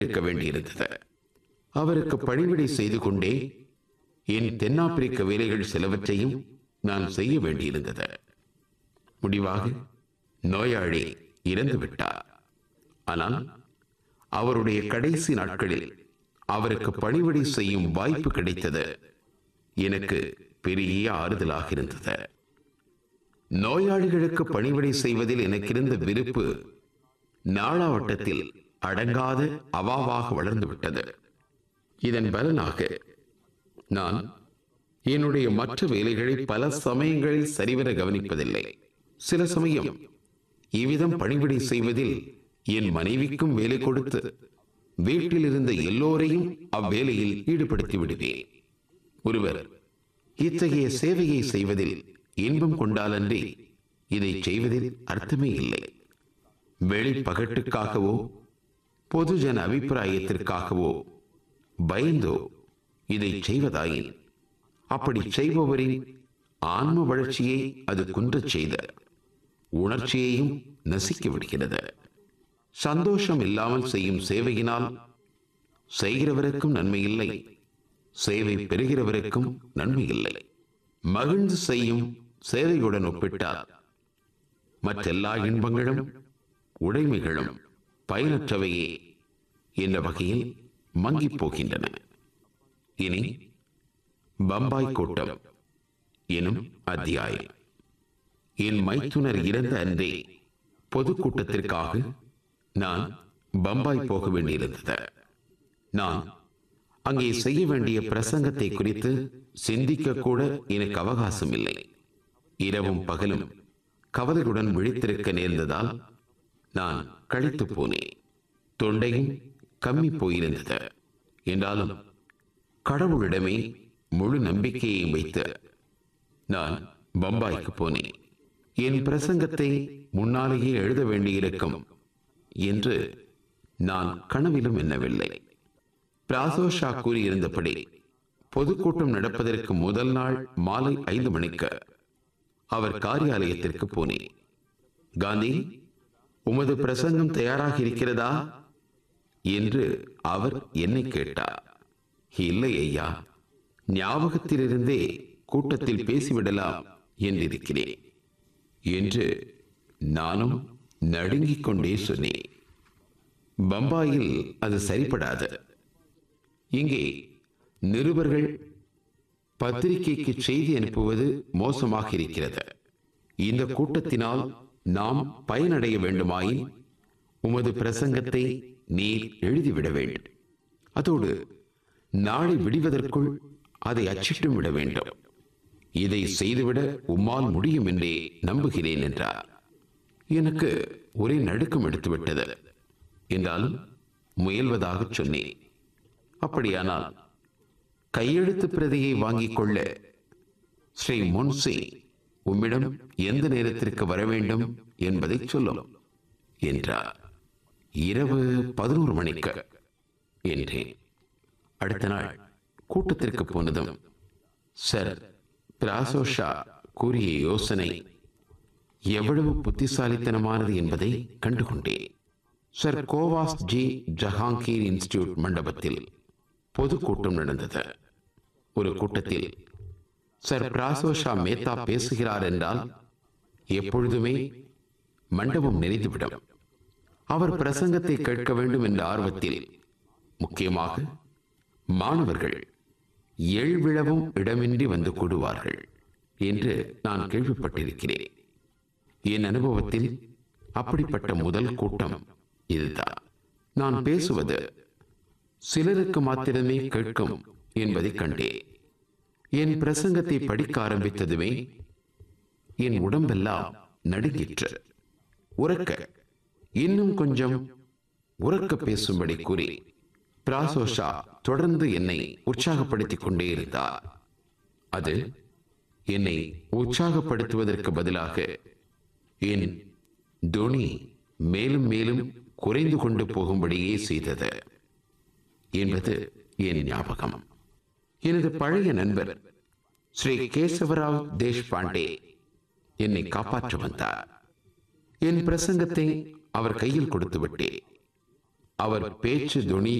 இருக்க வேண்டியிருந்தது அவருக்கு பணிவிடை செய்து கொண்டே என் தென்னாப்பிரிக்க வேலைகள் சிலவற்றையும் நான் செய்ய வேண்டியிருந்தது முடிவாக நோயாளி இறந்து விட்டார் ஆனால் அவருடைய கடைசி நாட்களில் அவருக்கு பணிவிடை செய்யும் வாய்ப்பு கிடைத்தது எனக்கு பெரிய ஆறுதலாக இருந்தது நோயாளிகளுக்கு பணிவிடை செய்வதில் எனக்கிருந்த விருப்பு நாளாவட்டத்தில் அடங்காத அவாவாக வளர்ந்து விட்டது இதன் பலனாக நான் என்னுடைய மற்ற வேலைகளை பல சமயங்களில் சரிவர கவனிப்பதில்லை சில சமயம் இவ்விதம் பணிவிடை செய்வதில் என் மனைவிக்கும் வேலை கொடுத்து வீட்டில் இருந்த எல்லோரையும் அவ்வேலையில் ஈடுபடுத்தி விடுவேன் ஒருவர் இத்தகைய சேவையை செய்வதில் இன்பம் கொண்டாலன்றி இதை செய்வதில் அர்த்தமே இல்லை வெளி பகட்டுக்காகவோ பொதுஜன அபிப்பிராயத்திற்காகவோ பயந்தோ இதை செய்வதாயின் அப்படி செய்பவரின் ஆன்ம வளர்ச்சியை அது குன்றச் செய்த உணர்ச்சியையும் நசிக்க விடுகிறது சந்தோஷம் இல்லாமல் செய்யும் சேவையினால் செய்கிறவருக்கும் நன்மை இல்லை சேவை பெறுகிறவருக்கும் நன்மை இல்லை மகிழ்ந்து செய்யும் சேவையுடன் ஒப்பிட்டால் மற்றெல்லா இன்பங்களும் உடைமைகளும் பயனற்றவையே என்ற வகையில் மங்கிப் போகின்றன இனி பம்பாய் கூட்டம் எனும் அத்தியாயம் என் மைத்துனர் இறந்த அன்றே பொதுக்கூட்டத்திற்காக நான் பம்பாய் போக வேண்டியிருந்தது நான் அங்கே செய்ய வேண்டிய பிரசங்கத்தை குறித்து சிந்திக்க கூட எனக்கு அவகாசம் இல்லை இரவும் பகலும் கவலையுடன் விழித்திருக்க நேர்ந்ததால் நான் கழித்து போனேன் தொண்டையும் கம்மி போயிருந்தது என்றாலும் கடவுளிடமே முழு நம்பிக்கையை வைத்து நான் பம்பாய்க்கு போனேன் என் பிரசங்கத்தை முன்னாலேயே எழுத வேண்டியிருக்கும் என்று நான் கனவிலும் எண்ணவில்லை பிராசோஷா கூறியிருந்தபடி பொதுக்கூட்டம் நடப்பதற்கு முதல் நாள் மாலை ஐந்து மணிக்கு அவர் காரியாலயத்திற்கு போனேன் காந்தி உமது பிரசங்கம் தயாராக இருக்கிறதா என்று அவர் என்னை கேட்டார் இல்லை ஐயா ஞாபகத்திலிருந்தே கூட்டத்தில் பேசிவிடலாம் என்றிருக்கிறேன் என்று நானும் நடுங்கிக் கொண்டே சொன்னேன் பம்பாயில் அது சரிப்படாது இங்கே நிருபர்கள் பத்திரிகைக்கு செய்தி அனுப்புவது மோசமாக இருக்கிறது இந்த கூட்டத்தினால் நாம் பயனடைய வேண்டுமாயின் உமது பிரசங்கத்தை நீர் எழுதிவிட வேண்டும் அதோடு நாளை விடுவதற்குள் அதை அச்சிட்டும் விட வேண்டும் இதை செய்துவிட உம்மால் முடியும் என்றே நம்புகிறேன் என்றார் எனக்கு ஒரே நடுக்கம் எடுத்துவிட்டது என்றாலும் முயல்வதாக சொன்னேன் அப்படியானால் கையெழுத்து பிரதியை வாங்கிக் கொள்ள ஸ்ரீ முன்சி உம்மிடம் எந்த நேரத்திற்கு வர வேண்டும் என்பதை சொல்லும் என்றார் இரவு பதினோரு மணிக்கு என்றேன் அடுத்த நாள் கூட்டத்திற்கு போனதும் சார் பிராசோஷா கூறிய யோசனை எவ்வளவு புத்திசாலித்தனமானது என்பதை கண்டுகொண்டேன் sir Cowasji Jehangir institute மண்டபத்தில் பொதுக்கூட்டம் நடந்தது ஒரு கூட்டத்தில் சர் பிராசோஷா மேத்தா பேசுகிறார் என்றால் எப்பொழுதுமே மண்டபம் நிறைந்துவிடும் அவர் பிரசங்கத்தை கேட்க வேண்டும் என்ற ஆர்வத்தில் முக்கியமாக மாணவர்கள் எழுவிழவும் இடமின்றி வந்து கூடுவார்கள் என்று நான் கேள்விப்பட்டிருக்கிறேன் என் அனுபவத்தில் அப்படிப்பட்ட முதல் கூட்டம் இதுதான் நான் பேசுவது சிலருக்கு மாத்திரமே கேட்கும் என்பதை கண்டேன் என் பிரசங்கத்தை படிக்க ஆரம்பித்ததுமே என் உடம்பெல்லாம் நடுங்கிற்று உறக்க இன்னும் கொஞ்சம் உறக்க பேசும்படி கூறி பிராசோஷா தொடர்ந்து என்னை உற்சாகப்படுத்திக் கொண்டே இருந்தார் அது என்னை உற்சாகப்படுத்துவதற்கு பதிலாக என் துணி மேலும் மேலும் குறைந்து கொண்டு போகும்படியே செய்தது என்பது என் ஞாபகம் எனது பழைய நண்பர் ஸ்ரீ கேசவராவ் தேஷ்பாண்டே என்னை காப்பாற்ற வந்தார் என் பிரசங்கத்தை அவர் கையில் கொடுத்து விட்டேன் அவர் பேச்சு துணி